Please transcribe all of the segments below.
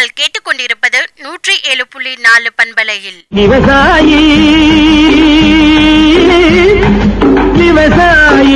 நீங்கள் கேட்டுக்கொண்டிருப்பது நூற்றி ஏழு புள்ளி நாலு பண்பலையில் விவசாயி விவசாயி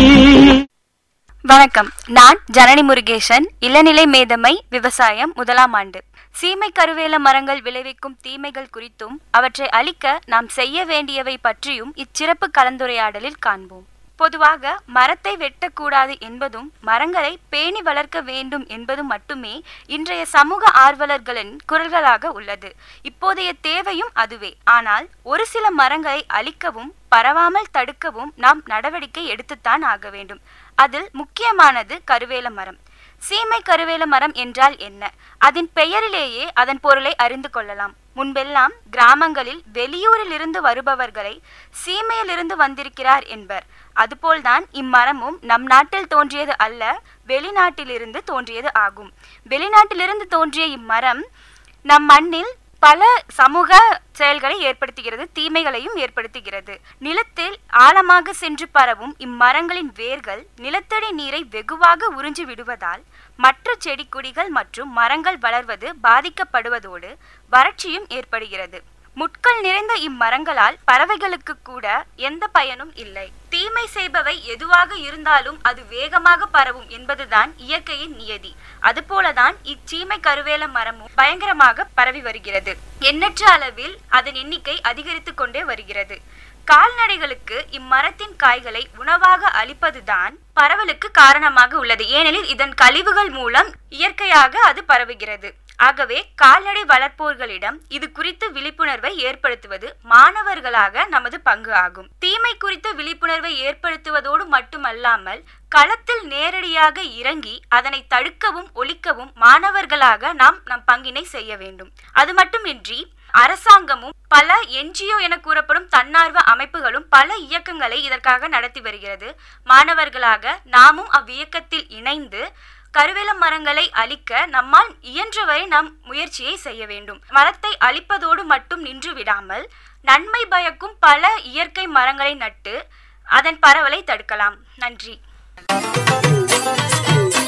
வணக்கம் நான் ஜனனி முருகேசன் இளநிலை மேதமை விவசாயம் முதலாம் ஆண்டு சீமை கருவேல மரங்கள் விளைவிக்கும் தீமைகள் குறித்தும் அவற்றை அழிக்க நாம் செய்ய வேண்டியவை பற்றியும் இச்சிறப்பு கலந்துரையாடலில் காண்போம் பொதுவாக மரத்தை வெட்டக்கூடாது என்பதும் மரங்களை பேணி வளர்க்க வேண்டும் என்பதும் மட்டுமே இன்றைய சமூக ஆர்வலர்களின் குரல்களாக உள்ளது இப்போதைய தேவையும் அதுவே ஆனால் ஒரு சில மரங்களை அழிக்கவும் பரவாமல் தடுக்கவும் நாம் நடவடிக்கை எடுத்துத்தான் ஆக வேண்டும் அதில் முக்கியமானது கருவேல மரம் சீமை கருவேல மரம் என்றால் என்ன அதன் பெயரிலேயே அதன் பொருளை அறிந்து கொள்ளலாம் முன்பெல்லாம் கிராமங்களில் வெளியூரில் இருந்து வருபவர்களை சீமையிலிருந்து வந்திருக்கிறார் என்பர் அதுபோல்தான் இம்மரமும் நம் நாட்டில் தோன்றியது அல்ல வெளிநாட்டிலிருந்து தோன்றியது ஆகும் வெளிநாட்டிலிருந்து தோன்றிய இம்மரம் நம் மண்ணில் பல சமூக செயல்களை ஏற்படுத்துகிறது தீமைகளையும் ஏற்படுத்துகிறது நிலத்தில் ஆழமாக சென்று பரவும் இம்மரங்களின் வேர்கள் நிலத்தடி நீரை வெகுவாக உறிஞ்சி விடுவதால் மற்ற செடி கொடிகள் மற்றும் மரங்கள் வளர்வது பாதிக்கப்படுவதோடு வறட்சியும் ஏற்படுகிறது முட்கள் நிறைந்த இம்மரங்களால் பறவைகளுக்கு கூட எந்த பயனும் இல்லை தீமை செய்பவை எதுவாக இருந்தாலும் அது வேகமாக பரவும் என்பதுதான் இயற்கையின் நியதி அதுபோலதான் இச்சீமை கருவேல மரமும் பயங்கரமாக பரவி வருகிறது எண்ணற்ற அளவில் அதன் எண்ணிக்கை அதிகரித்து கொண்டே வருகிறது கால்நடைகளுக்கு இம்மரத்தின் காய்களை உணவாக அளிப்பதுதான் பரவலுக்கு காரணமாக உள்ளது ஏனெனில் இதன் கழிவுகள் மூலம் இயற்கையாக அது பரவுகிறது ஆகவே கால்நடை வளர்ப்போர்களிடம் இது குறித்து விழிப்புணர்வை ஏற்படுத்துவது மாணவர்களாக நமது பங்கு ஆகும் தீமை குறித்த விழிப்புணர்வை ஏற்படுத்துவதோடு மட்டுமல்லாமல் களத்தில் நேரடியாக இறங்கி அதனை தடுக்கவும் ஒழிக்கவும் மாணவர்களாக நாம் நம் பங்கினை செய்ய வேண்டும் அது மட்டுமின்றி அரசாங்கமும் பல என்ஜிஓ என கூறப்படும் தன்னார்வ அமைப்புகளும் பல இயக்கங்களை இதற்காக நடத்தி வருகிறது மாணவர்களாக நாமும் அவ்வியக்கத்தில் இணைந்து கருவேல மரங்களை அழிக்க நம்மால் இயன்றவரை நாம் முயற்சியை செய்ய வேண்டும் மரத்தை அழிப்பதோடு மட்டும் நின்று விடாமல் நன்மை பயக்கும் பல இயற்கை மரங்களை நட்டு அதன் பரவலை தடுக்கலாம் நன்றி